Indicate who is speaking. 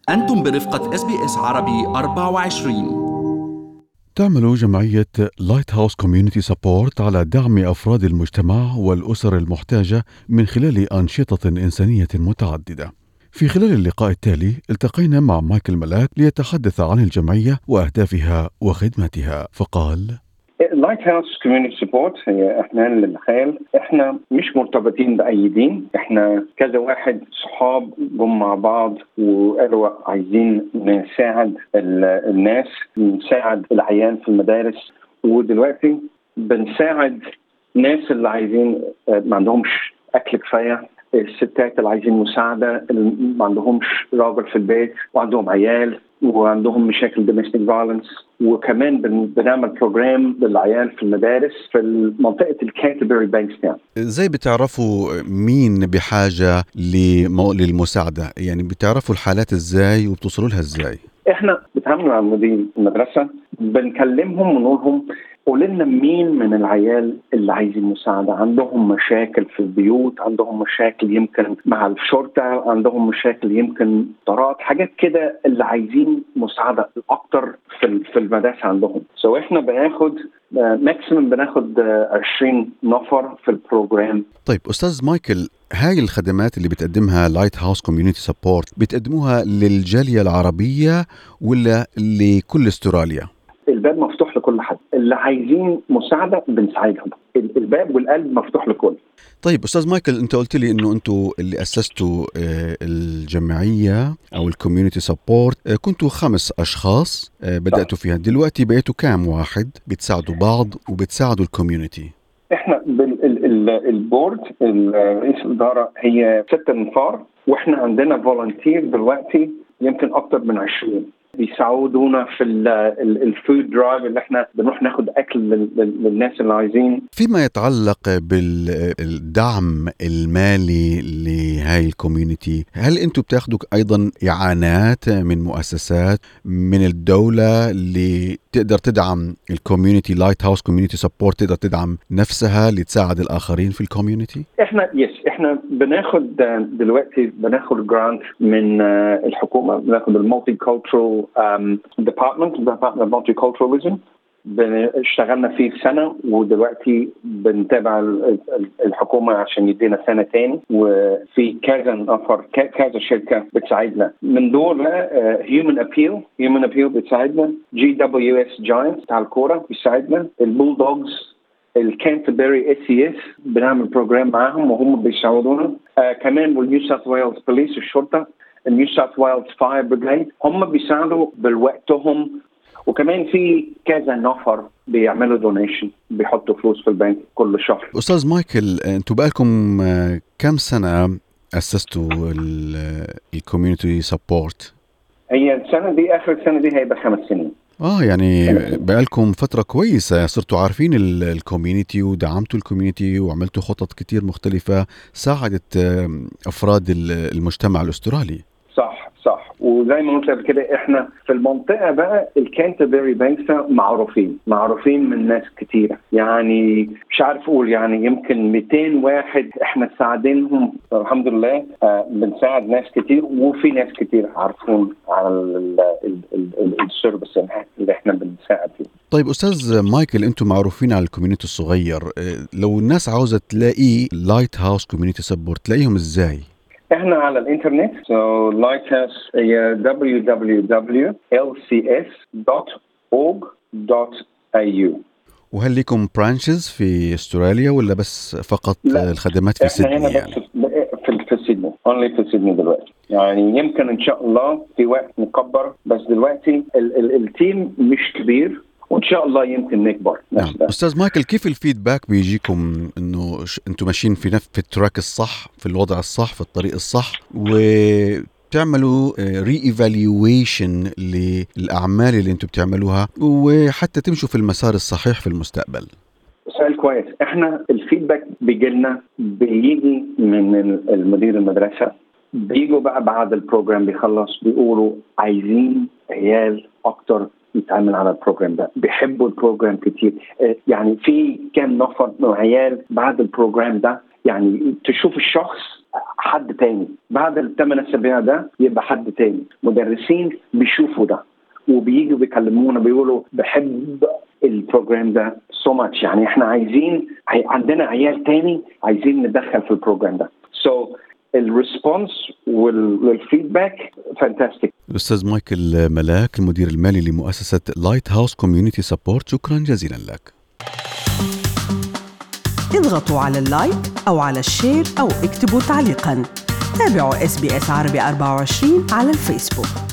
Speaker 1: أنتم برفقة اس بي اس عربي 24
Speaker 2: تعمل جمعية لايت هاوس كوميونيتي سبورت على دعم أفراد المجتمع والأسر المحتاجة من خلال أنشطة إنسانية متعددة. في خلال اللقاء التالي التقينا مع مايكل ملاك ليتحدث عن الجمعية وأهدافها وخدماتها فقال
Speaker 3: لايت هاوس كوميونتي سبورت هي احنا للخيل احنا مش مرتبطين باي دين احنا كذا واحد صحاب جم مع بعض وقالوا عايزين نساعد ال- الناس نساعد العيال في المدارس ودلوقتي بنساعد ناس اللي عايزين آه، ما عندهمش اكل كفايه الستات اللي عايزين مساعده اللي ما عندهمش راجل في البيت وعندهم عيال وعندهم مشاكل دوميستيك فايلنس وكمان بن- بنعمل بروجرام للعيال في المدارس في منطقه الكانتربري بانكستاون
Speaker 2: ازاي بتعرفوا مين بحاجة لمو... للمساعدة يعني بتعرفوا الحالات ازاي وبتوصلوا لها ازاي
Speaker 3: احنا بنتعامل مع مدير المدرسه بنكلمهم ونقول لهم قول لنا مين من العيال اللي عايزين مساعده عندهم مشاكل في البيوت عندهم مشاكل يمكن مع الشرطه عندهم مشاكل يمكن طرات حاجات كده اللي عايزين مساعده اكتر في ال- في المدرسه عندهم سو احنا بناخد ماكسيمم بناخد آه، 20 نفر في البروجرام
Speaker 2: طيب استاذ مايكل هاي الخدمات اللي بتقدمها لايت هاوس كوميونيتي سبورت بتقدموها للجالية العربية ولا لكل استراليا
Speaker 3: الباب مفتوح لكل حد اللي عايزين مساعده بنساعدهم ال- الباب والقلب مفتوح لكل
Speaker 2: طيب استاذ مايكل انت قلت لي انه انتوا اللي اسستوا آه، الجمعيه او الكوميونتي سبورت آه، كنتوا خمس اشخاص آه، بداتوا فيها دلوقتي بقيتوا كام واحد بتساعدوا بعض وبتساعدوا الكوميونتي
Speaker 3: احنا بال ال ال البورد ال- رئيس الاداره هي ست انفار واحنا عندنا فولنتير دلوقتي يمكن اكتر من 20 بيساعدونا في ال- ال- الفود درايف اللي احنا بنروح ناخد اكل لل- لل- للناس اللي عايزين
Speaker 2: فيما يتعلق بالدعم المالي لهاي الكوميونتي هل انتم بتاخدوا ايضا اعانات من مؤسسات من الدوله اللي تقدر تدعم الكوميونتي لايت هاوس كوميونتي سبورت تقدر تدعم نفسها لتساعد الاخرين في الكوميونتي
Speaker 3: احنا يس احنا بناخد آه، دلوقتي بناخد جرانت من آه، الحكومه بناخد المالتي كولترال ديبارتمنت ديبارتمنت مالتي كولتراليزم اشتغلنا فيه سنه ودلوقتي بنتابع ال- ال- الحكومه عشان يدينا سنه تاني وفي كذا نفر ك- كذا شركه بتساعدنا من دول هيومن ابيل هيومن ابيل بتساعدنا جي دبليو اس جاينت بتاع الكوره بيساعدنا البول دوجز الكانتربري اس سي اس بنعمل بروجرام معاهم وهم بيساعدونا آه كمان والنيو ساوث ويلز بوليس الشرطه النيو ساوث ويلز فاير بريجيد هم بيساعدوا بالوقتهم وكمان في كذا نفر بيعملوا دونيشن بيحطوا فلوس في البنك كل شهر
Speaker 2: استاذ مايكل انتم بقالكم آه، كم سنه اسستوا الكوميونتي سبورت
Speaker 3: هي السنه دي اخر السنه دي هيبقى خمس سنين
Speaker 2: اه يعني بقالكم فترة كويسة صرتوا عارفين ال- الكوميونيتي ودعمتوا الكوميونيتي وعملتوا خطط كتير مختلفة ساعدت آم، أفراد ال- المجتمع الأسترالي
Speaker 3: صح صح وزي ما قلت قبل كده احنا في المنطقه بقى الكانتربري بانكسا معروفين معروفين من ناس كتيره يعني مش عارف اقول يعني يمكن 200 واحد احنا ساعدينهم الحمد لله آه بنساعد ناس كتير وفي ناس كتير عارفون على ال- ال- ال- ال- السيرفيس اللي احنا بنساعد فيه
Speaker 2: طيب أستاذ مايكل أنتم معروفين على الكوميونيتي الصغير آه، لو الناس عاوزة تلاقي لايت هاوس كوميونيتي سبورت تلاقيهم إزاي؟
Speaker 3: احنا على الانترنت so lighthouse هي www.lcs.org.au
Speaker 2: وهل لكم برانشز في استراليا ولا بس فقط
Speaker 3: لا.
Speaker 2: آه، الخدمات في
Speaker 3: احنا هنا
Speaker 2: سيدني
Speaker 3: بس
Speaker 2: يعني؟
Speaker 3: في في سيدني اونلي في سيدني دلوقتي يعني يمكن ان شاء الله في وقت نكبر بس دلوقتي ال ال التيم مش كبير وان شاء الله يمكن نكبر
Speaker 2: نعم
Speaker 3: نفس ده.
Speaker 2: استاذ مايكل كيف الفيدباك بيجيكم انه ش- انتم ماشيين في نفس في التراك الصح في الوضع الصح في الطريق الصح وتعملوا ري ايفالويشن للاعمال اللي انتم بتعملوها وحتى تمشوا في المسار الصحيح في المستقبل
Speaker 3: سؤال كويس احنا الفيدباك بيجي لنا بيجي من المدير المدرسه بيجوا بقى بعد البروجرام بيخلص بيقولوا عايزين عيال اكتر يتعامل على البروجرام ده بيحبوا البروجرام كتير آه، يعني في كام نفر من عيال بعد البروجرام ده يعني تشوف الشخص حد تاني بعد الثمان اسابيع ده يبقى حد تاني مدرسين بيشوفوا ده وبييجوا بيكلمونا بيقولوا بحب البروجرام ده سو so ماتش يعني احنا عايزين عندنا عيال تاني عايزين ندخل في البروجرام ده سو so الريسبونس والفيدباك فانتاستيك
Speaker 2: الاستاذ مايكل ملاك المدير المالي لمؤسسه لايت هاوس كوميونتي سبورت شكرا جزيلا لك
Speaker 4: اضغطوا على اللايك او على الشير او اكتبوا تعليقا تابعوا اس بي اس عربي 24 على الفيسبوك